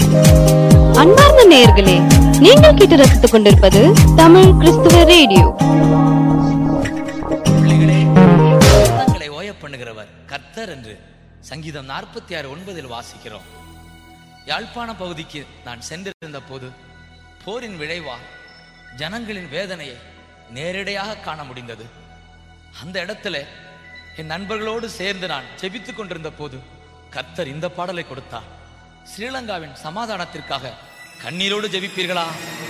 அன்பார்ந்த நேயர்களே நீங்கள் கேட்டு ரசித்துக் கொண்டிருப்பது தமிழ் கிறிஸ்துவ ரேடியோ பிள்ளைகளே உள்ளங்களை ஓய பண்ணுகிறவர் கர்த்தர் என்று சங்கீதம் நாற்பத்தி ஆறு ஒன்பதில் வாசிக்கிறோம் யாழ்ப்பாண பகுதிக்கு நான் சென்றிருந்த போது போரின் விளைவா ஜனங்களின் வேதனையை நேரடியாக காண முடிந்தது அந்த இடத்துல என் நண்பர்களோடு சேர்ந்து நான் ஜெபித்துக் கொண்டிருந்த போது கர்த்தர் இந்த பாடலை கொடுத்தார் ஸ்ரீலங்காவின் சமாதானத்திற்காக கண்ணீரோடு ஜெபிப்பீர்களா